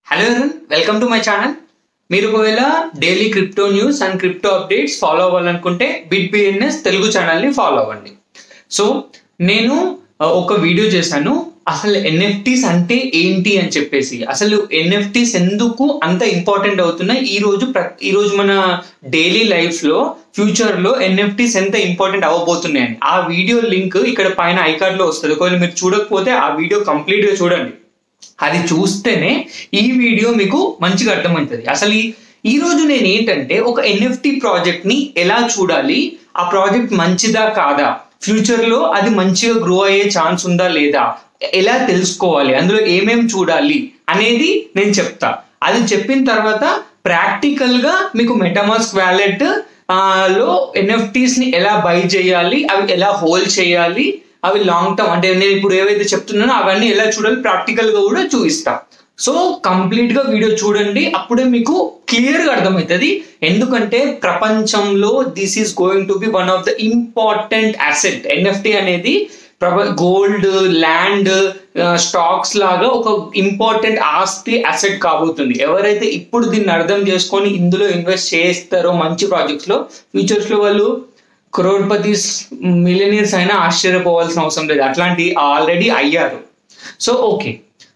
hello everyone welcome to my channel మీరు ఒకవేళ daily crypto news and crypto updates follow అవ్వాలనుకుంటే bit BNS Telugu ఛానల్ని ఫాలో అవ్వండి సో నేను ఆ, ఒక వీడియో చేశాను అసలు ఎన్ఎఫ్టీస్ అంటే ఏంటి అని చెప్పేసి అసలు ఎన్ఎఫ్టీస్ ఎందుకు అంత ఇంపార్టెంట్ అవుతున్నాయి ఈ రోజు ప్ర- ఈ రోజు మన డైలీ లైఫ్ లో ఫ్యూచర్ లో ఎన్ఎఫ్టీస్ ఎంత ఇంపార్టెంట్ అవ్వబోతున్నాయని ఆ వీడియో లింక్ ఇక్కడ పైన ఐకార్డ్ లో వస్తుంది ఒకవేళ మీరు చూడకపోతే ఆ వీడియో కంప్లీట్ గా చూడండి అది చూస్తేనే ఈ వీడియో మీకు మంచిగా అర్థమవుతుంది అసలు ఈ ఈ రోజు నేను ఏంటంటే ఒక ఎన్ఎఫ్టి ప్రాజెక్ట్ ని ఎలా చూడాలి ఆ ప్రాజెక్ట్ మంచిదా కాదా ఫ్యూచర్ లో అది మంచిగా గ్రో అయ్యే ఛాన్స్ ఉందా లేదా ఎలా తెలుసుకోవాలి అందులో ఏమేం చూడాలి అనేది నేను చెప్తా అది చెప్పిన తర్వాత ప్రాక్టికల్ గా మీకు మెటమాస్క్ వ్యాలెట్ లో ఎన్ఎఫ్టీస్ ని ఎలా బై చేయాలి అవి ఎలా హోల్డ్ చేయాలి అవి లాంగ్ టర్మ్ అంటే నేను ఇప్పుడు ఏవైతే చెప్తున్నానో అవన్నీ ఎలా చూడాలి ప్రాక్టికల్ గా కూడా చూపిస్తా సో కంప్లీట్ గా వీడియో చూడండి అప్పుడే మీకు క్లియర్ గా అర్థమవుతుంది ఎందుకంటే ప్రపంచంలో this is going to be one of the important asset NFT అనేది గోల్డ్ ల్యాండ్ స్టాక్స్ లాగా ఒక ఇంపార్టెంట్ ఆస్తి అసెట్ కాబోతుంది ఎవరైతే ఇప్పుడు దీన్ని అర్థం చేసుకొని ఇందులో ఇన్వెస్ట్ చేస్తారో మంచి ప్రాజెక్ట్స్ లో ఫ్యూచర్స్ లో వాళ్ళు క్రోర్పతి మిలియనీర్స్ అయినా ఆశ్చర్యపోవాల్సిన అవసరం లేదు అట్లాంటి ఆల్రెడీ అయ్యారు సో ఓకే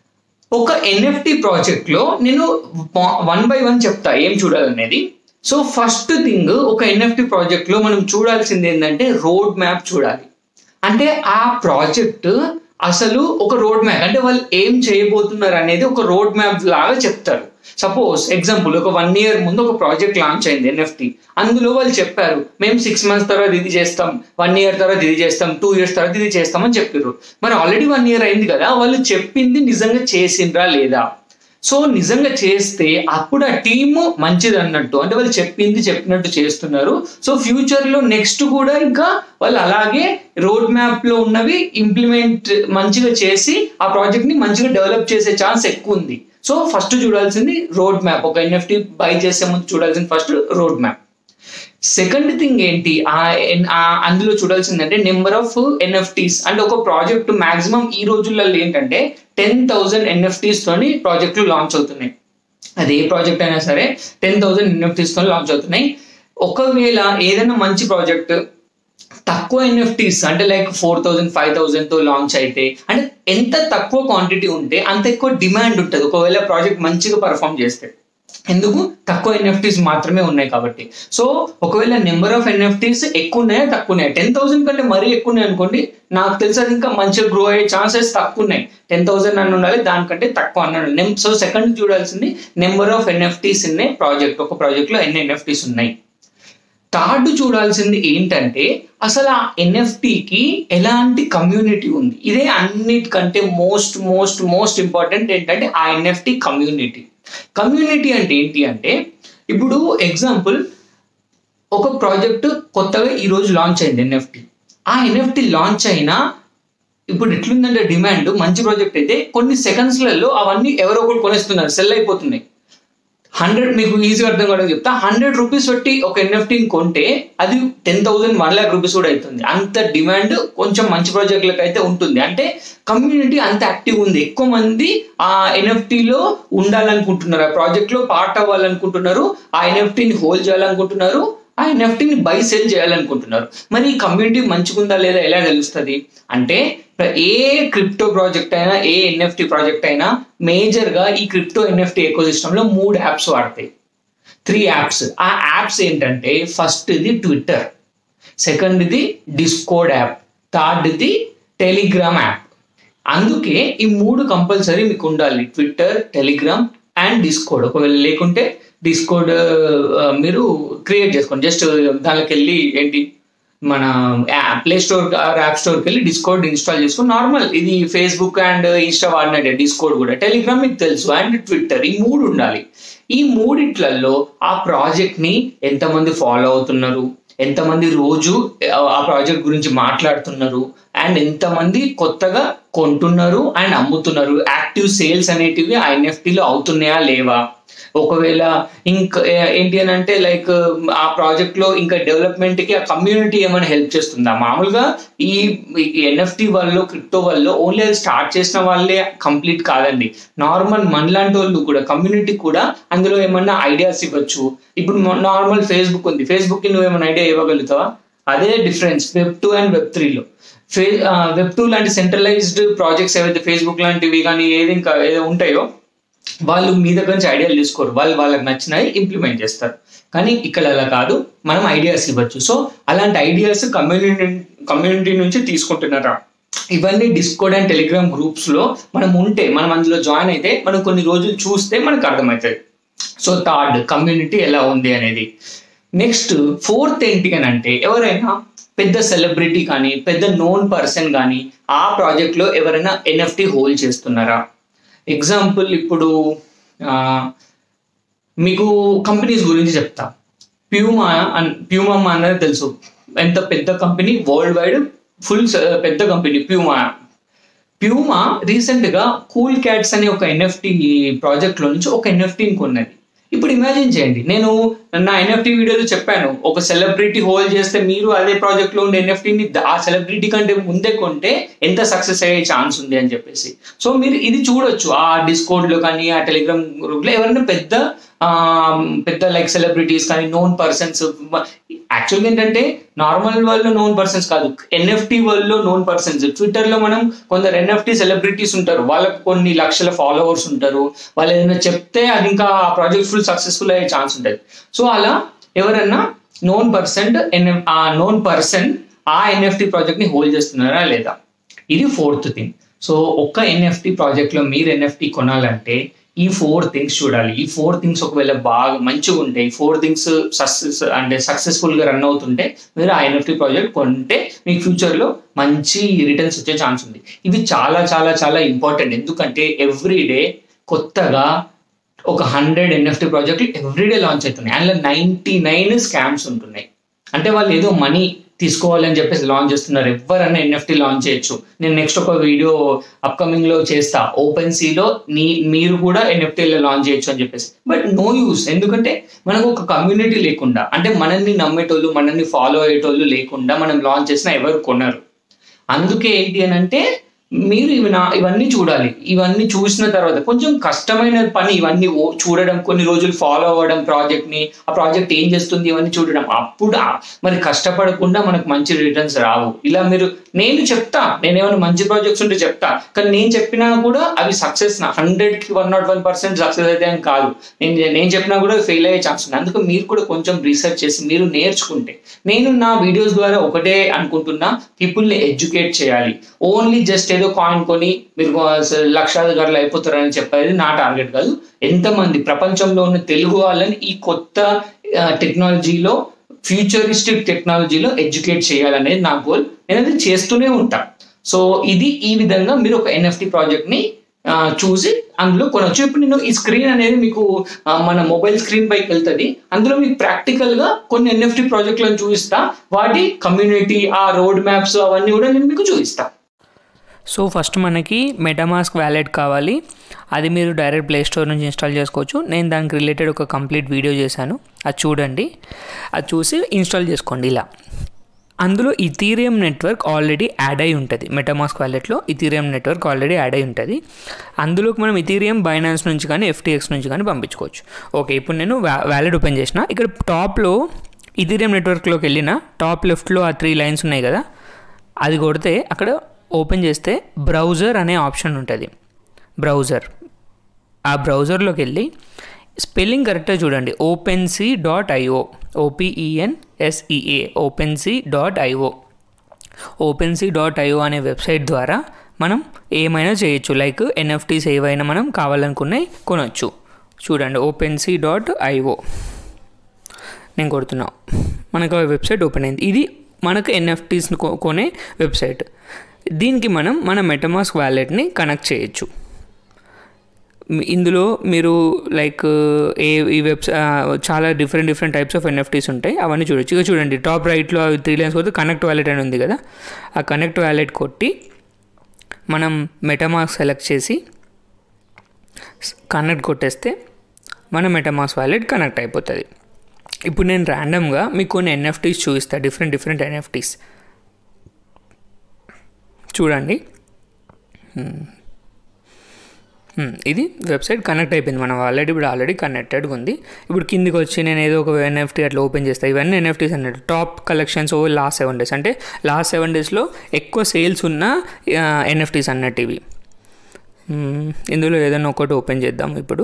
ఒక ఎన్ఎఫ్టి ప్రాజెక్ట్ లో నేను వన్ బై వన్ చెప్తా ఏం చూడాలనేది సో ఫస్ట్ థింగ్ ఒక ఎన్ఎఫ్టి ప్రాజెక్ట్ లో మనం చూడాల్సింది ఏంటంటే రోడ్ మ్యాప్ చూడాలి అంటే ఆ ప్రాజెక్ట్ అసలు ఒక రోడ్ మ్యాప్ అంటే వాళ్ళు ఏం చేయబోతున్నారు అనేది ఒక రోడ్ మ్యాప్ లాగా చెప్తారు సపోజ్ ఎగ్జాంపుల్ ఒక వన్ ఇయర్ ముందు ఒక ప్రాజెక్ట్ లాంచ్ అయింది ఎన్ఎఫ్టి అందులో వాళ్ళు చెప్పారు మేము సిక్స్ మంత్స్ తర్వాత ఇది చేస్తాం వన్ ఇయర్ తర్వాత ఇది చేస్తాం టూ ఇయర్స్ తర్వాత ఇది చేస్తాం అని చెప్పారు మరి ఆల్రెడీ వన్ ఇయర్ అయింది కదా వాళ్ళు చెప్పింది నిజంగా చేసిండ్రా లేదా సో నిజంగా చేస్తే అప్పుడు ఆ టీమ్ మంచిది అన్నట్టు అంటే వాళ్ళు చెప్పింది చెప్పినట్టు చేస్తున్నారు సో ఫ్యూచర్ లో నెక్స్ట్ కూడా ఇంకా వాళ్ళు అలాగే రోడ్ మ్యాప్ లో ఉన్నవి ఇంప్లిమెంట్ మంచిగా చేసి ఆ ప్రాజెక్ట్ ని మంచిగా డెవలప్ చేసే ఛాన్స్ ఎక్కువ ఉంది సో ఫస్ట్ చూడాల్సింది రోడ్ మ్యాప్ ఒక ఎన్ఎఫ్టి బై చేసే ముందు చూడాల్సింది first road map second thing ఏంటి ఆ ఎన్- ఆ అందులో చూడాల్సిందంటే నెంబర్ ఆఫ్ ఎన్ఎఫ్టీస్ అంటే ఒక ప్రాజెక్ట్ మాక్సిమం ఈ రోజుల్లో ఏంటంటే టెన్ థౌసండ్ ఎన్ఎఫ్టీస్ తోని ప్రాజెక్టులు లాంచ్ అవుతున్నాయి అది ఏ ప్రాజెక్ట్ అయినా సరే టెన్ థౌసండ్ ఎన్ఎఫ్టీస్ తో లాంచ్ అవుతున్నాయి ఒకవేళ ఏదైనా మంచి ప్రాజెక్ట్ తక్కువ ఎన్ఎఫ్టీస్ అంటే like four thousand five thousand తో లాంచ్ అయితే అంటే ఎంత తక్కువ క్వాంటిటీ ఉంటే అంత ఎక్కువ డిమాండ్ ఉంటుంది ఒకవేళ ప్రాజెక్ట్ మంచిగా పర్ఫామ్ చేస్తే ఎందుకు తక్కువ ఎన్ఎఫ్టీస్ మాత్రమే ఉన్నాయి కాబట్టి సో ఒకవేళ నెంబర్ ఆఫ్ ఎన్ఎఫ్టీస్ ఎక్కువ ఉన్నాయా తక్కువ ఉన్నాయి టెన్ థౌసండ్ కంటే మరీ ఎక్కువ ఉన్నాయి అనుకోండి నాకు తెలిసి అది ఇంకా మంచిగా గ్రో అయ్యే ఛాన్సెస్ తక్కువ ఉన్నాయి టెన్ థౌసండ్ అని ఉండాలి దానికంటే తక్కువ అన్నాడు సో సెకండ్ చూడాల్సింది నెంబర్ ఆఫ్ ఎన్ఎఫ్టీస్ ఉన్నాయి ప్రాజెక్ట్ ఒక ప్రాజెక్ట్ లో ఎన్ని ఎన్ఎఫ్టీస్ ఉన్నాయి థర్డ్ చూడాల్సింది ఏంటంటే అసలు ఆ ఎన్ఎఫ్టికి ఎలాంటి కమ్యూనిటీ ఉంది ఇదే అన్నిటికంటే మోస్ట్ మోస్ట్ మోస్ట్ ఇంపార్టెంట్ ఏంటంటే ఆ ఎన్ఎఫ్టి కమ్యూనిటీ కమ్యూనిటీ అంటే ఏంటి అంటే ఇప్పుడు ఎగ్జాంపుల్ ఒక ప్రాజెక్ట్ కొత్తగా ఈ రోజు లాంచ్ అయింది ఎన్ఎఫ్టి ఆ ఎన్ఎఫ్టి లాంచ్ అయినా ఇప్పుడు ఎట్లుందంటే డిమాండ్ మంచి ప్రాజెక్ట్ అయితే కొన్ని సెకండ్స్లలో అవన్నీ ఎవరో ఒకరు కొనేస్తున్నారు సెల్ అయిపోతున్నాయి హండ్రెడ్ మీకు ఈజీగా అర్థం కావడం చెప్తా హండ్రెడ్ రూపీస్ పెట్టి ఒక ఎన్ఎఫ్టీని కొంటే అది ten thousand one lakh rupees కూడా అవుతుంది అంత డిమాండ్ కొంచెం మంచి ప్రాజెక్టులకు అయితే ఉంటుంది అంటే కమ్యూనిటీ అంత యాక్టివ్ ఉంది ఎక్కువ మంది ఆ ఎన్ఎఫ్టీలో ఉండాలనుకుంటున్నారు ఆ ప్రాజెక్ట్ లో పార్ట్ అవ్వాలనుకుంటున్నారు ఆ ఎన్ఎఫ్టీని హోల్డ్ చేయాలనుకుంటున్నారు ఆ ఎన్ఎఫ్టీని బై సెల్ చేయాలనుకుంటున్నారు మరి ఈ కమ్యూనిటీ మంచిగుందా లేదా ఎలా తెలుస్తుంది అంటే ప్ర- ఏ క్రిప్టో ప్రాజెక్ట్ అయినా ఏ ఎన్ఎఫ్టీ ప్రాజెక్ట్ అయినా మేజర్ గా ఈ క్రిప్టో ఎన్ఎఫ్టీ ఎకో లో మూడు యాప్స్ వాడతాయి త్రీ యాప్స్ ఆ యాప్స్ ఏంటంటే ఫస్ట్ ఇది ట్విట్టర్ సెకండ్ ఇది డిస్కోడ్ యాప్ థర్డ్ ఇది టెలిగ్రామ్ యాప్ అందుకే ఈ మూడు కంపల్సరీ మీకు ఉండాలి ట్విట్టర్ టెలిగ్రామ్ అండ్ డిస్కోడ్ ఒకవేళ లేకుంటే డిస్కోడ్ మీరు క్రియేట్ చేసుకోండి జస్ట్ దానిలోకి వెళ్ళి ఏంటి మన ప్లే స్టోర్ యాప్ స్టోర్కి వెళ్ళి డిస్కోడ్ ఇన్స్టాల్ చేసుకుని నార్మల్ ఇది ఫేస్బుక్ అండ్ ఇన్స్టా వాడినట్టే డిస్కోడ్ కూడా టెలిగ్రామ్ మీకు తెలుసు అండ్ ట్విట్టర్ ఈ మూడు ఉండాలి ఈ మూడిట్లలో ఆ ప్రాజెక్ట్ ని ఎంతమంది ఫాలో అవుతున్నారు ఎంతమంది రోజు ఆ ప్రాజెక్ట్ గురించి మాట్లాడుతున్నారు అండ్ ఎంతమంది కొత్తగా కొంటున్నారు అండ్ అమ్ముతున్నారు యాక్టివ్ సేల్స్ అనేటివి ఆ NFT లో అవుతున్నాయా లేవా ఒకవేళ ఇంకా ఏంటి అని అంటే లైక్ ఆ ప్రాజెక్ట్ లో ఇంకా డెవలప్మెంట్ కి ఆ కమ్యూనిటీ ఏమైనా హెల్ప్ చేస్తుందా మామూలుగా ఈ ఎన్ఎఫ్టి వాళ్ళు క్రిప్టో వాళ్ళు ఓన్లీ అది స్టార్ట్ చేసిన వాళ్ళే కంప్లీట్ కాదండి నార్మల్ మనలాంటి వాళ్ళు కూడా కమ్యూనిటీ కూడా అందులో ఏమన్నా ఐడియాస్ ఇవ్వచ్చు ఇప్పుడు నార్మల్ ఫేస్బుక్ ఉంది ఫేస్బుక్ కి నువ్వు ఏమైనా ఐడియా ఇవ్వగలుగుతావా అదే difference web two and web త్రీలో ఫే వెబ్ టూ లాంటి సెంట్రలైజ్డ్ ప్రాజెక్ట్స్ ఏవైతే ఫేస్బుక్ లాంటివి కానీ ఏది ఇంకా ఏదో ఉంటాయో వాళ్ళు మీ దగ్గర నుంచి ఐడియాలు తీసుకోరు వాళ్ళు వాళ్ళకి నచ్చినవి ఇంప్లిమెంట్ చేస్తారు కానీ ఇక్కడ అలా కాదు మనం ఐడియాస్ ఇవ్వచ్చు సో అలాంటి ఐడియాస్ కమ్యూనిటీ కమ్యూనిటీ నుంచి తీసుకుంటున్నారా ఇవన్నీ డిస్కోడ్ అండ్ టెలిగ్రామ్ గ్రూప్స్ లో మనం ఉంటే మనం అందులో జాయిన్ అయితే మనం కొన్ని రోజులు చూస్తే మనకు అర్థమవుతుంది సో థర్డ్ కమ్యూనిటీ ఎలా ఉంది అనేది నెక్స్ట్ ఫోర్త్ ఏంటి అని అంటే ఎవరైనా పెద్ద సెలబ్రిటీ కానీ పెద్ద నోన్ పర్సన్ కానీ ఆ ప్రాజెక్ట్లో ఎవరైనా ఎన్ఎఫ్టి హోల్డ్ చేస్తున్నారా ఎగ్జాంపుల్ ఇప్పుడు మీకు కంపెనీస్ గురించి చెప్తా ప్యూమా అన్ ప్యూమా అనేది తెలుసు ఎంత పెద్ద కంపెనీ వరల్డ్ వైడ్ ఫుల్ పెద్ద కంపెనీ ప్యూమా ప్యూమా రీసెంట్గా కూల్ క్యాట్స్ అనే ఒక ఎన్ఎఫ్టి ప్రాజెక్ట్లో నుంచి ఒక ఎన్ఎఫ్టీని కొన్నది ఇప్పుడు ఇమాజిన్ చేయండి నేను నా ఎన్ఎఫ్టీ వీడియోలో చెప్పాను ఒక సెలబ్రిటీ హోల్డ్ చేస్తే మీరు అదే ప్రాజెక్ట్ లో ఉండే ఎన్ఎఫ్టీని ఆ సెలబ్రిటీ కంటే ముందే కొంటే ఎంత సక్సెస్ అయ్యే ఛాన్స్ ఉంది అని చెప్పేసి సో మీరు ఇది చూడొచ్చు ఆ డిస్కౌంట్ లో కానీ ఆ టెలిగ్రామ్ గ్రూప్ లో ఎవరైనా పెద్ద పెద్ద లైక్ సెలబ్రిటీస్ కానీ నోన్ పర్సన్స్ యాక్చువల్గా ఏంటంటే నార్మల్ వాళ్ళు నోన్ పర్సన్స్ కాదు ఎన్ఎఫ్టీ వాళ్ళు నోన్ పర్సన్స్ ట్విట్టర్ లో మనం కొందరు ఎన్ఎఫ్టీ సెలబ్రిటీస్ ఉంటారు వాళ్ళకు కొన్ని లక్షల ఫాలోవర్స్ ఉంటారు వాళ్ళు ఏదైనా చెప్తే అది ఇంకా ఆ ప్రాజెక్ట్ ఫుల్ సక్సెస్ఫుల్ అయ్యే ఛాన్స్ ఉంటుంది సో అలా ఎవరన్నా నోన్ పర్సెంట్ ఎన్ఎఫ్ ఆ నోన్ పర్సన్ ఆ ఎన్ఎఫ్టీ ప్రాజెక్ట్ ని హోల్డ్ చేస్తున్నారా లేదా ఇది ఫోర్త్ థింగ్ సో ఒక్క ఎన్ఎఫ్టీ ప్రాజెక్ట్ లో మీరు ఎన్ఎఫ్టీ కొనాలంటే ఈ ఫోర్ థింగ్స్ చూడాలి ఈ ఫోర్ థింగ్స్ ఒకవేళ బాగా మంచిగా ఉంటే ఈ ఫోర్ థింగ్స్ సక్సెస్ అంటే సక్సెస్ఫుల్ గా రన్ అవుతుంటే మీరు ఆ ఎన్ఎఫ్టీ ప్రాజెక్ట్ కొంటే మీకు ఫ్యూచర్ లో మంచి రిటర్న్స్ వచ్చే ఛాన్స్ ఉంది ఇవి చాలా చాలా చాలా ఇంపార్టెంట్ ఎందుకంటే ఎవ్రీ డే కొత్తగా ఒక హండ్రెడ్ ఎన్ఎఫ్టీ ప్రాజెక్టులు ఎవ్రీడే లాంచ్ అవుతున్నాయి అందులో నైన్టీ నైన్ స్కామ్స్ ఉంటున్నాయి అంటే వాళ్ళు ఏదో మనీ తీసుకోవాలని చెప్పేసి లాంచ్ చేస్తున్నారు ఎవరన్నా ఎన్ఎఫ్టీ లాంచ్ చేయొచ్చు నేను నెక్స్ట్ ఒక వీడియో అప్కమింగ్ లో చేస్తా ఓపెన్ సీలో నీ మీరు కూడా ఎన్ఎఫ్టీలో లాంచ్ చేయొచ్చు అని చెప్పేసి బట్ నో యూస్ ఎందుకంటే మనకు ఒక కమ్యూనిటీ లేకుండా అంటే మనల్ని నమ్మేటోళ్ళు మనల్ని ఫాలో అయ్యేటోళ్ళు లేకుండా మనం లాంచ్ చేసినా ఎవరు కొనరు అందుకే ఏంటి అని అంటే మీరు ఇవి నా ఇవన్నీ చూడాలి ఇవన్నీ చూసిన తర్వాత కొంచెం కష్టమైన పని ఇవన్నీ చూడడం కొన్ని రోజులు ఫాలో అవ్వడం ప్రాజెక్ట్ ని ఆ ప్రాజెక్ట్ ఏం చేస్తుంది ఇవన్నీ చూడడం అప్పుడు మరి కష్టపడకుండా మనకు మంచి రిటర్న్స్ రావు ఇలా మీరు నేను చెప్తా నేను ఏమైనా మంచి ప్రాజెక్ట్స్ ఉంటే చెప్తా కానీ నేను చెప్పినా కూడా అవి సక్సెస్ హండ్రెడ్ కి one not one percent success అయితే అని కాదు నేను నేను చెప్పినా కూడా ఫెయిల్ అయ్యే ఛాన్స్ ఉంది అందుకు మీరు కూడా కొంచెం రీసెర్చ్ చేసి మీరు నేర్చుకుంటే నేను నా వీడియోస్ ద్వారా ఒకటే అనుకుంటున్నా పీపుల్ని ఎడ్యుకేట్ చేయాలి ఓన్లీ జస్ట్ ఏదో కాయిన్ కొని మీరు లక్షాధికారులు అయిపోతారని చెప్పేది నా టార్గెట్ కాదు ఎంతమంది ప్రపంచంలో ఉన్న తెలుగు వాళ్ళని ఈ కొత్త టెక్నాలజీలో ఫ్యూచరిస్టిక్ టెక్నాలజీలో ఎడ్యుకేట్ చేయాలనేది నా గోల్ నేను అది చేస్తూనే ఉంటా సో ఇది ఈ విధంగా మీరు ఒక ఎన్ఎఫ్టి ప్రాజెక్ట్ ని చూసి అందులో కొనవచ్చు ఇప్పుడు నేను ఈ స్క్రీన్ అనేది మీకు మన మొబైల్ స్క్రీన్ పైకి వెళ్తుంది అందులో మీకు ప్రాక్టికల్ గా కొన్ని ఎన్ఎఫ్టి ప్రాజెక్టులను చూపిస్తా వాటి కమ్యూనిటీ ఆ రోడ్ మ్యాప్స్ అవన్నీ కూడా నేను మీకు చూపిస్తా సో ఫస్ట్ మనకి మెటామాస్క్ వ్యాలెట్ కావాలి అది మీరు డైరెక్ట్ ప్లే స్టోర్ నుంచి ఇన్స్టాల్ చేసుకోవచ్చు నేను దానికి రిలేటెడ్ ఒక కంప్లీట్ వీడియో చేశాను అది చూడండి అది చూసి ఇన్స్టాల్ చేసుకోండి ఇలా అందులో ఇథీరియం నెట్వర్క్ ఆల్రెడీ యాడ్ అయి ఉంటుంది మెటామాస్క్ వ్యాలెట్లో ఇథీరియం నెట్వర్క్ ఆల్రెడీ యాడ్ అయి ఉంటుంది అందులోకి మనం ఇథీరియం బైనాన్స్ నుంచి కానీ ఎఫ్టీఎక్స్ నుంచి కానీ పంపించుకోవచ్చు ఓకే ఇప్పుడు నేను వ్యాలెట్ ఓపెన్ చేసిన ఇక్కడ టాప్లో ఇథీరియం నెట్వర్క్లోకి వెళ్ళిన టాప్ లెఫ్ట్లో ఆ త్రీ లైన్స్ ఉన్నాయి కదా అది కొడితే అక్కడ ఓపెన్ చేస్తే బ్రౌజర్ అనే ఆప్షన్ ఉంటుంది బ్రౌజర్ ఆ బ్రౌజర్లోకి వెళ్ళి స్పెల్లింగ్ కరెక్ట్గా చూడండి OpenSea dot IO O P E N S E A OpenSea dot IO OpenSea dot IO అనే వెబ్సైట్ ద్వారా మనం ఏమైనా చేయొచ్చు లైక్ ఎన్ఎఫ్టీస్ ఏవైనా మనం కావాలనుకున్నాయి కొనవచ్చు చూడండి ఓపెన్సీ డాట్ ఐఓ నేను కొడుతున్నా మనకు ఆ వెబ్సైట్ ఓపెన్ అయింది ఇది మనకు ఎన్ఎఫ్టీస్ని కొనే వెబ్సైట్ దీనికి మనం మన మెటమాస్క్ వ్యాలెట్ని కనెక్ట్ చేయొచ్చు ఇందులో మీరు లైక్ ఏ ఈ వెబ్స్ చాలా different different types of NFTs ఉంటాయి అవన్నీ చూడొచ్చు ఇక చూడండి టాప్ రైట్లో త్రీ లైన్స్ కొడితే కనెక్ట్ వ్యాలెట్ అని ఉంది కదా ఆ కనెక్ట్ వ్యాలెట్ కొట్టి మనం మెటమాస్క్ సెలెక్ట్ చేసి కనెక్ట్ కొట్టేస్తే మన మెటమాస్ వ్యాలెట్ కనెక్ట్ అయిపోతుంది ఇప్పుడు నేను ర్యాండమ్గా మీకు కొన్ని ఎన్ఎఫ్టీస్ చూపిస్తాను డిఫరెంట్ డిఫరెంట్ ఎన్ఎఫ్టీస్ చూడండి ఇది వెబ్సైట్ కనెక్ట్ అయిపోయింది మనం ఆల్రెడీ ఇప్పుడు ఆల్రెడీ కనెక్టెడ్గా ఉంది ఇప్పుడు కిందికి వచ్చి నేను ఏదో ఒక ఎన్ఎఫ్టీ అట్లా ఓపెన్ చేస్తాను ఇవన్నీ ఎన్ఎఫ్టీస్ అన్నట్టు టాప్ కలెక్షన్స్ ఓ లాస్ట్ సెవెన్ డేస్ అంటే లాస్ట్ సెవెన్ డేస్లో ఎక్కువ సేల్స్ ఉన్న ఎన్ఎఫ్టీస్ అన్నట్టు ఇవి ఇందులో ఏదైనా ఒకటి ఓపెన్ చేద్దాం ఇప్పుడు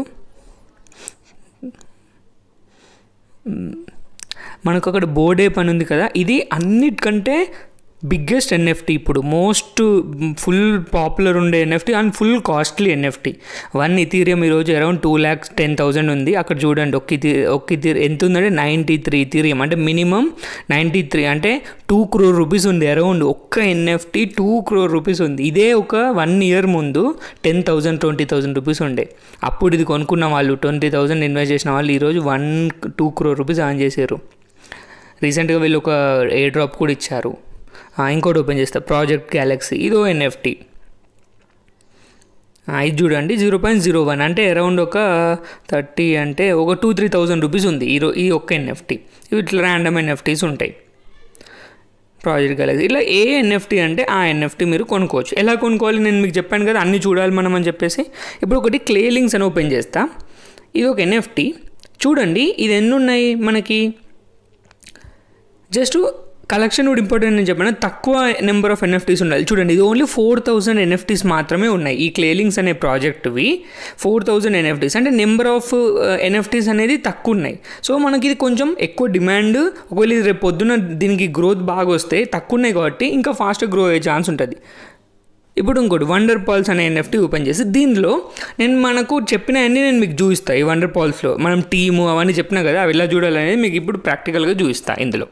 మనకు అక్కడ బోర్డే పని ఉంది కదా ఇది అన్నిటికంటే బిగ్గెస్ట్ ఎన్ఎఫ్టీ ఇప్పుడు మోస్ట్ ఫుల్ పాపులర్ ఉండే NFT and full costly NFT one Ethereum ఈరోజు around two lakhs ten thousand ఉంది అక్కడ చూడండి ఒక్క ఇథీ ఒక్క ఇథీ ఎంత ఉందంటే నైంటీ త్రీ ఇథీరియం అంటే మినిమం నైంటీ త్రీ అంటే టూ క్రోర్ రూపీస్ ఉంది అరౌండ్ ఒక్క ఎన్ఎఫ్టీ టూ క్రోర్ రూపీస్ ఉంది ఇదే ఒక వన్ ఇయర్ ముందు ten thousand twenty thousand rupees ఉండే అప్పుడు ఇది కొనుక్కున్న వాళ్ళు ట్వంటీ థౌసండ్ ఇన్వెస్ట్ చేసిన వాళ్ళు ఈరోజు one two crore rupees earn చేశారు రీసెంట్గా వీళ్ళు ఒక ఎయిర్ డ్రాప్ కూడా ఇచ్చారు ఇంకోటి ఓపెన్ చేస్తా ప్రాజెక్ట్ గ్యాలక్సీ ఇదో ఎన్ఎఫ్టీ ఇది చూడండి జీరో పాయింట్ జీరో వన్ అంటే అరౌండ్ ఒక థర్టీ అంటే ఒక టూ త్రీ థౌజండ్ రూపీస్ ఉంది ఈ ఈ ఒక్క ఎన్ఎఫ్టీ ఇవి ఇట్లా ర్యాండమ్ ఎన్ఎఫ్టీస్ ఉంటాయి ప్రాజెక్ట్ గ్యాలక్సీ ఇట్లా ఏ ఎన్ఎఫ్టీ అంటే ఆ ఎన్ఎఫ్టీ మీరు కొనుక్కోవచ్చు ఎలా కొనుక్కోవాలి నేను మీకు చెప్పాను కదా అన్నీ చూడాలి మనం అని చెప్పేసి ఇప్పుడు ఒకటి క్లే లింక్స్ అని ఓపెన్ చేస్తా ఇది ఒక ఎన్ఎఫ్టీ చూడండి ఇది ఎన్ని ఉన్నాయి మనకి జస్ట్ కలెక్షన్ కూడా ఇంపార్టెంట్ నేను చెప్పాను తక్కువ నెంబర్ ఆఫ్ ఎన్ఎఫ్టీస్ ఉండాలి చూడండి ఇది ఓన్లీ ఫోర్ థౌసండ్ ఎన్ఎఫ్టీస్ మాత్రమే ఉన్నాయి ఈ క్లేలింగ్స్ అనే ప్రాజెక్ట్వి ఫోర్ థౌసండ్ ఎన్ఎఫ్టీస్ అంటే నెంబర్ ఆఫ్ ఎన్ఎఫ్టీస్ అనేది తక్కువ ఉన్నాయి సో మనకి ఇది కొంచెం ఎక్కువ డిమాండ్ ఒకవేళ ఇది రేపు పొద్దున దీనికి గ్రోత్ బాగా వస్తే తక్కువ ఉన్నాయి కాబట్టి ఇంకా ఫాస్ట్గా గ్రో అయ్యే ఛాన్స్ ఉంటుంది ఇప్పుడు ఇంకోటి వండర్ పాల్స్ అనే ఎన్ఎఫ్టీ ఓపెన్ చేసి దీనిలో నేను మనకు చెప్పిన అన్ని నేను మీకు చూపిస్తాను ఈ వండర్ పాల్స్లో మనం టీము అవన్నీ చెప్పినా కదా అవి ఎలా చూడాలనేది మీకు ఇప్పుడు ప్రాక్టికల్గా చూపిస్తాను ఇందులో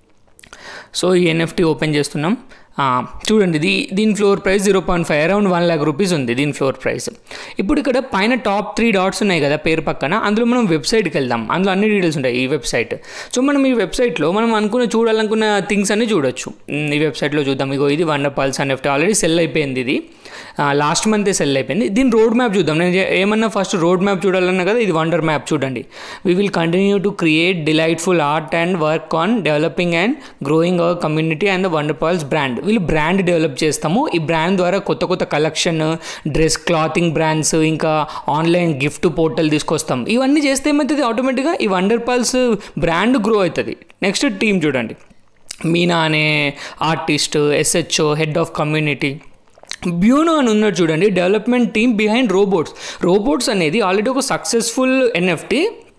సో ఈ ఎన్ఎఫ్టీ ఓపెన్ చేస్తున్నాం చూడండి దీ దీని floor price zero point five around one lakh rupees ఉంది దీని ఫ్లోర్ ప్రైస్ ఇప్పుడు ఇక్కడ పైన టాప్ త్రీ డాట్స్ ఉన్నాయి కదా పేరు పక్కన అందులో మనం వెబ్సైట్కి వెళ్దాం అందులో అన్ని డీటెయిల్స్ ఉంటాయి ఈ వెబ్సైట్ సో మనం ఈ వెబ్సైట్లో మనం అనుకున్న చూడాలనుకున్న థింగ్స్ అన్ని చూడొచ్చు ఈ వెబ్సైట్లో చూద్దాం ఇగో ఇది Wonder Pals NFT already sell అయిపోయింది ఇది లాస్ట్ మంతే సెల్ అయిపోయింది దీని రోడ్ మ్యాప్ చూద్దాం నేను ఏమన్నా ఫస్ట్ రోడ్ మ్యాప్ చూడాలన్నా కదా ఇది వండర్ మ్యాప్ చూడండి we will continue to create delightful art and work on developing and growing our community and the Wonder Pals brand వీళ్ళు బ్రాండ్ డెవలప్ చేస్తాము ఈ బ్రాండ్ ద్వారా కొత్త కొత్త కలెక్షన్ డ్రెస్ క్లాతింగ్ బ్రాండ్స్ ఇంకా ఆన్లైన్ గిఫ్ట్ పోర్టల్ తీసుకొస్తాం ఇవన్నీ చేస్తే ఏమవుతుంది ఆటోమేటిక్గా ఈ వండర్ పాల్స్ బ్రాండ్ గ్రో అవుతుంది నెక్స్ట్ టీం చూడండి మీనా అనే artist S H O head of community Bueno అని ఉన్నాడు చూడండి development team behind robots robots అనేది ఆల్రెడీ ఒక సక్సెస్ఫుల్ ఎన్ఎఫ్టీ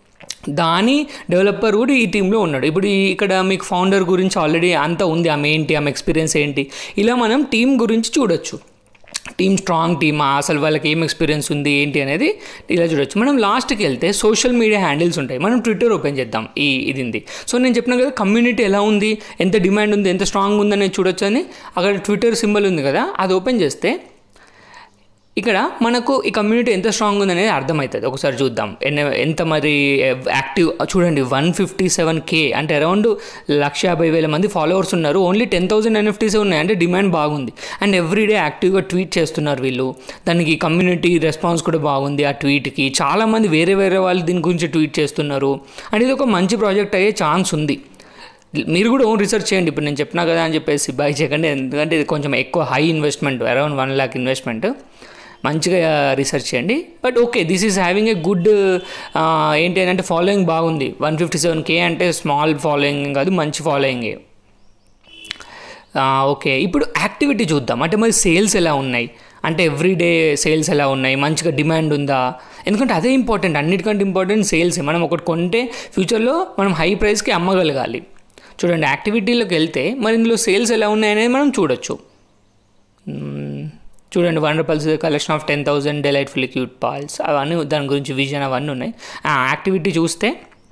దాని డెవలపర్ కూడా ఈ టీంలో ఉన్నాడు ఇప్పుడు ఇక్కడ మీకు ఫౌండర్ గురించి ఆల్రెడీ అంత ఉంది ఆమె ఏంటి ఆమె ఎక్స్పీరియన్స్ ఏంటి ఇలా మనం టీం గురించి చూడొచ్చు టీమ్ స్ట్రాంగ్ టీమ్ అసలు వాళ్ళకి ఏం ఎక్స్పీరియన్స్ ఉంది ఏంటి అనేది ఇలా చూడొచ్చు మనం లాస్ట్కి వెళ్తే సోషల్ మీడియా హ్యాండిల్స్ ఉంటాయి మనం ట్విట్టర్ ఓపెన్ చేద్దాం ఈ ఇది ఉంది సో నేను చెప్పిన కదా కమ్యూనిటీ ఎలా ఉంది ఎంత డిమాండ్ ఉంది ఎంత స్ట్రాంగ్ ఉందనేది చూడొచ్చు అని అక్కడ ట్విట్టర్ సింబల్ ఉంది కదా అది ఓపెన్ చేస్తే ఇక్కడ మనకు ఈ కమ్యూనిటీ ఎంత స్ట్రాంగ్ ఉందనేది అర్థమవుతుంది ఒకసారి చూద్దాం ఎన్న ఎంత మరి యాక్టివ్ చూడండి వన్ ఫిఫ్టీ సెవెన్ కే అంటే అరౌండ్ లక్ష యాభై వేల మంది ఫాలోవర్స్ ఉన్నారు ఓన్లీ టెన్ థౌసండ్ ఎన్ఎఫ్టీసే ఉన్నాయి అంటే డిమాండ్ బాగుంది అండ్ ఎవ్రీడే యాక్టివ్గా ట్వీట్ చేస్తున్నారు వీళ్ళు దానికి కమ్యూనిటీ రెస్పాన్స్ కూడా బాగుంది ఆ ట్వీట్కి చాలామంది వేరే వేరే వాళ్ళు దీని గురించి ట్వీట్ చేస్తున్నారు అండ్ ఇది ఒక మంచి ప్రాజెక్ట్ అయ్యే ఛాన్స్ ఉంది మీరు కూడా ఓన్ రీసెర్చ్ చేయండి ఇప్పుడు నేను చెప్పినా కదా అని చెప్పేసి బై చేయకండి ఎందుకంటే ఇది కొంచెం ఎక్కువ high investment around one lakh investment మంచిగా రీసెర్చ్ చేయండి but okay this is having a good ఏంటి అంటే ఫాలోయింగ్ బాగుంది వన్ ఫిఫ్టీ సెవెన్ కే అంటే స్మాల్ ఫాలోయింగ్ కాదు మంచి ఫాలోయింగే ఓకే ఇప్పుడు యాక్టివిటీ చూద్దాం అంటే మరి సేల్స్ ఎలా ఉన్నాయి అంటే ఎవ్రీడే సేల్స్ ఎలా ఉన్నాయి మంచిగా డిమాండ్ ఉందా ఎందుకంటే అదే ఇంపార్టెంట్ అన్నిటికంటే ఇంపార్టెంట్ సేల్స్ మనం ఒకటి కొంటే ఫ్యూచర్లో మనం హై ప్రైస్కి అమ్మగలగాలి చూడండి యాక్టివిటీలోకి వెళ్తే మరి ఇందులో సేల్స్ ఎలా ఉన్నాయనేది మనం చూడొచ్చు చూడండి Wonder Pals collection of ten thousand delightful cute pals అవన్నీ దాని గురించి విజన్ అవన్నీ ఉన్నాయి ఆ యాక్టివిటీ చూస్తే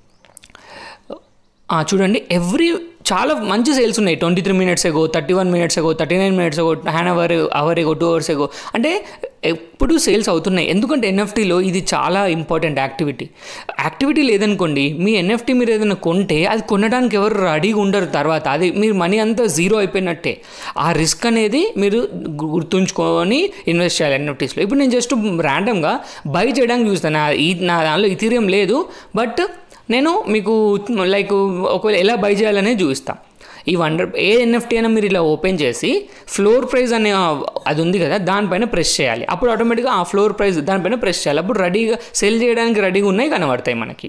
చూడండి ఎవ్రీ చాలా మంచి సేల్స్ ఉన్నాయి twenty three minutes ago thirty one minutes ago thirty nine minutes ago an hour hour ago two hours ago అంటే ఎప్పుడు సేల్స్ అవుతున్నాయి ఎందుకంటే ఎన్ఎఫ్టీలో ఇది చాలా ఇంపార్టెంట్ యాక్టివిటీ యాక్టివిటీ లేదనుకోండి మీ ఎన్ఎఫ్టీ మీరు ఏదైనా కొంటే అది కొనడానికి ఎవరు రెడీగా ఉండరు తర్వాత అది మీరు మనీ అంతా జీరో అయిపోయినట్టే ఆ రిస్క్ అనేది మీరు గుర్తుంచుకొని ఇన్వెస్ట్ చేయాలి ఎన్ఎఫ్టీస్లో ఇప్పుడు నేను జస్ట్ ర్యాండమ్గా బై చేయడానికి చూస్తాను నా- ఈ నా దానిలో ఇథీరియం లేదు బట్ నేను మీకు లైక్ ఒకవేళ ఎలా బై చేయాలనేది చూపిస్తాను ఈ వండర్ ఏ ఎన్ఎఫ్టీ అయినా మీరు ఇలా ఓపెన్ చేసి ఫ్లోర్ ప్రైస్ అనే ఆ- అది ఉంది కదా దానిపైన ప్రెస్ చేయాలి అప్పుడు ఆటోమేటిక్గా ఆ ఫ్లోర్ ప్రైస్ దానిపైన ప్రెస్ చేయాలి అప్పుడు రెడీగా సెల్ చేయడానికి రెడీగా ఉన్నాయి కనబడతాయి మనకి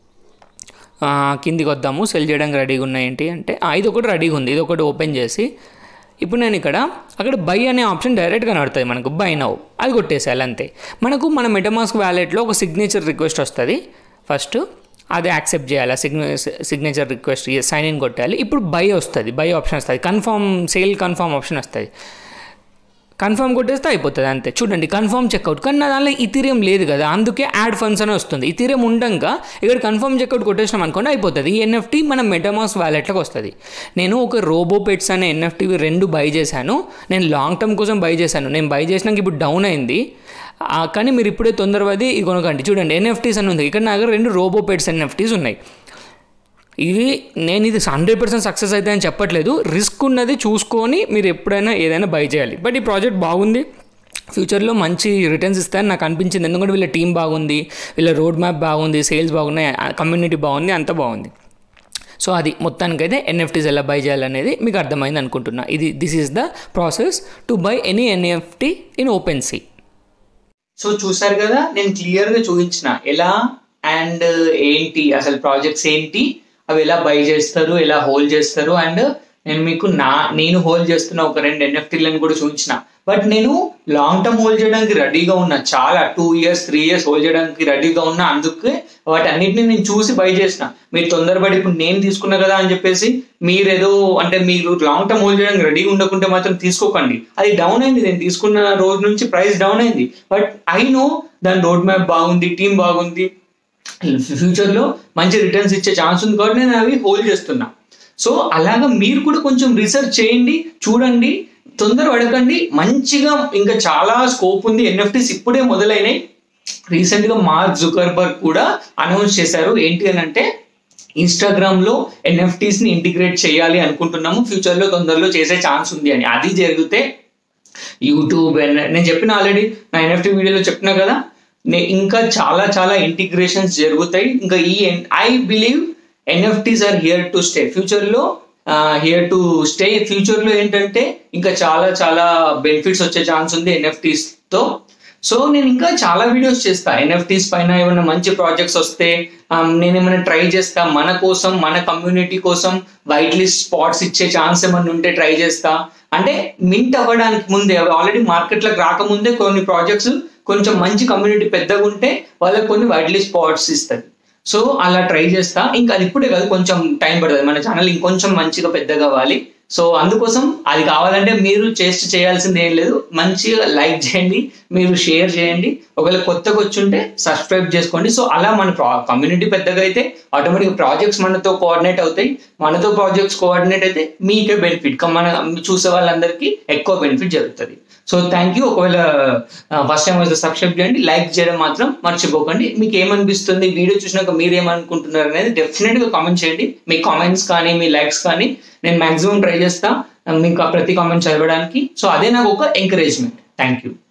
ఆ, కిందికి వద్దాము సెల్ చేయడానికి రెడీగా ఉన్నాయి ఏంటి అంటే ఆ, ఇది ఒకటి రెడీగా ఉంది ఇది ఒకటి ఓపెన్ చేసి ఇప్పుడు నేను ఇక్కడ అక్కడ బై అనే ఆప్షన్ డైరెక్ట్ కనబడుతుంది మనకు బై నౌ అది కొట్టేసేయాలి అంతే మనకు మన మెటమాస్క్ వ్యాలెట్లో ఒక సిగ్నేచర్ రిక్వెస్ట్ వస్తుంది ఫస్ట్ అది యాక్సెప్ట్ చేయాలి సిగ్నే సిగ్నేచర్ రిక్వెస్ట్ సైన్ ఇన్ కొట్టాలి ఇప్పుడు బై వస్తుంది బై ఆప్షన్ వస్తుంది కన్ఫర్మ్ సేల్ కన్ఫర్మ్ ఆప్షన్ వస్తుంది కన్ఫర్మ్ కొట్టేస్తే అయిపోతుంది అంతే చూడండి కన్ఫర్మ్ చెక్అవుట్ కానీ నా దానిలో ఇథీరియం లేదు కదా అందుకే యాడ్ ఫండ్స్ అని వస్తుంది ఇథీరియం ఉండగా ఇక్కడ కన్ఫర్మ్ చెక్అవుట్ కొట్టేసినాం అనుకోండి అయిపోతుంది ఈ ఎన్ఎఫ్టీ మన మెటమాస్ వ్యాలెట్లోకి వస్తుంది నేను ఒక రోబో పెట్స్ అనే ఎన్ఎఫ్టీ రెండు బై చేశాను నేను లాంగ్ టర్మ్ కోసం బై చేశాను నేను బై చేసినాక ఇప్పుడు డౌన్ అయింది ఆ, కానీ మీరు ఇప్పుడే తొందరపడి ఇది కొనకండి చూడండి ఎన్ఎఫ్టీస్ అని ఉంది ఇక్కడ నా దగ్గర రెండు రోబో పెట్స్ ఎన్ఎఫ్టీస్ ఉన్నాయి ఇది నేను ఇది హండ్రెడ్ పర్సెంట్ సక్సెస్ అయితే అని చెప్పట్లేదు రిస్క్ ఉన్నది చూసుకొని మీరు ఎప్పుడైనా ఏదైనా బై చేయాలి బట్ ఈ ప్రాజెక్ట్ బాగుంది ఫ్యూచర్లో మంచి రిటర్న్స్ ఇస్తాయని నాకు అనిపించింది ఎందుకంటే వీళ్ళ టీం బాగుంది వీళ్ళ రోడ్ మ్యాప్ బాగుంది సేల్స్ బాగున్నాయి కమ్యూనిటీ బాగుంది అంత బాగుంది సో అది మొత్తానికైతే ఎన్ఎఫ్టీస్ ఎలా బై చేయాలనేది మీకు అర్థమైంది అనుకుంటున్నా ఇది this is the process to buy any NFT in OpenSea so చూసారు కదా నేను క్లియర్ గా చూపించిన ఎలా అండ్ ఏంటి అసలు ప్రాజెక్ట్స్ ఏంటి అవి ఎలా బై చేస్తారు ఎలా హోల్డ్ చేస్తారు అండ్ నేను మీకు నా నేను హోల్డ్ చేస్తున్న ఒక రెండు ఎన్ఎఫ్టీలను కూడా చూపించిన బట్ నేను లాంగ్ టర్మ్ హోల్డ్ చేయడానికి రెడీగా ఉన్నా చాలా two years three years hold చేయడానికి రెడీగా ఉన్నా అందుకే వాటి అన్నిటిని నేను చూసి బై చేసిన మీరు తొందరపడి ఇప్పుడు నేను తీసుకున్నా కదా అని చెప్పేసి మీరేదో అంటే మీరు లాంగ్ టర్మ్ హోల్డ్ చేయడానికి రెడీగా ఉండకుంటే మాత్రం తీసుకోకండి అది డౌన్ అయింది నేను తీసుకున్న రోజు నుంచి ప్రైస్ డౌన్ అయింది బట్ ఐ నో దాని రోడ్ మ్యాప్ బాగుంది టీం బాగుంది ఫ్యూచర్ లో మంచి రిటర్న్స్ ఇచ్చే ఛాన్స్ ఉంది కాబట్టి నేను అవి హోల్డ్ చేస్తున్నా సో అలాగా మీరు కూడా కొంచెం రీసెర్చ్ చేయండి చూడండి తొందర పడకండి మంచిగా ఇంకా చాలా స్కోప్ ఉంది ఎన్ఎఫ్టీస్ ఇప్పుడే మొదలైనాయి రీసెంట్ గా మార్క్ జుకర్బర్గ్ కూడా అనౌన్స్ చేశారు ఏంటి అని అంటే ఇన్స్టాగ్రామ్ లో ఎన్ఎఫ్టీస్ ని ఇంటిగ్రేట్ చేయాలి అనుకుంటున్నాము ఫ్యూచర్ లో తొందరలో చేసే ఛాన్స్ ఉంది అని అది జరిగితే యూట్యూబ్ నేను చెప్పిన ఆల్రెడీ నా ఎన్ఎఫ్టీ వీడియోలో చెప్పినా కదా నే- ఇంకా చాలా చాలా ఇంటిగ్రేషన్స్ జరుగుతాయి ఇంకా ఈ I believe NFTs are here to stay future లో హియర్ టు స్టే ఫ్యూచర్ లో ఏంటంటే ఇంకా చాలా చాలా బెనిఫిట్స్ వచ్చే ఛాన్స్ ఉంది ఎన్ఎఫ్టీస్ తో సో నేను ఇంకా చాలా వీడియోస్ చేస్తా ఎన్ఎఫ్టీస్ పైన ఏమైనా మంచి ప్రాజెక్ట్స్ వస్తే um, నేను ఏమైనా ట్రై చేస్తా మన కోసం మన కమ్యూనిటీ కోసం వైట్ లిస్ట్ స్పాట్స్ ఇచ్చే ఛాన్స్ ఏమైనా ఉంటే ట్రై చేస్తా అంటే మింట్ అవ్వడానికి ముందే ఆల్రెడీ మార్కెట్లోకి రాకముందే కొన్ని ప్రాజెక్ట్స్ కొంచెం మంచి కమ్యూనిటీ పెద్దగా ఉంటే వాళ్ళకి కొన్ని వైట్ లిస్ట్ స్పాట్స్ ఇస్తుంది సో అలా ట్రై చేస్తా ఇంకా అది ఇప్పుడే కాదు కొంచెం టైం పడుతుంది మన ఛానల్ ఇంకొంచెం మంచిగా పెద్దగా అవ్వాలి సో అందుకోసం అది కావాలంటే మీరు చేస్ట్ చేయాల్సింది ఏం లేదు మంచిగా లైక్ చేయండి మీరు షేర్ చేయండి ఒకవేళ కొత్తగా వచ్చుంటే సబ్స్క్రైబ్ చేసుకోండి సో అలా మన కమ్యూనిటీ పెద్దగా అయితే ఆటోమేటిక్ ప్రాజెక్ట్స్ మనతో కోఆర్డినేట్ అవుతాయి మనతో ప్రాజెక్ట్స్ కోఆర్డినేట్ అయితే మీకే బెనిఫిట్ మన చూసే వాళ్ళందరికీ ఎక్కువ బెనిఫిట్ జరుగుతుంది సో థ్యాంక్ యూ ఒకవేళ ఫస్ట్ టైం అయితే సబ్స్క్రైబ్ చేయండి లైక్ చేయడం మాత్రం మర్చిపోకండి మీకు ఏమనిపిస్తుంది వీడియో చూసినాక మీరు ఏమనుకుంటున్నారు అనేది డెఫినెట్ గా కామెంట్ చేయండి మీ కామెంట్స్ కానీ మీ లైక్స్ కానీ నేను మాక్సిమం ట్రై చేస్తా మీకు ఆ ప్రతి కామెంట్ చదవడానికి సో అదే నాకు ఒక ఎంకరేజ్మెంట్ థ్యాంక్ యూ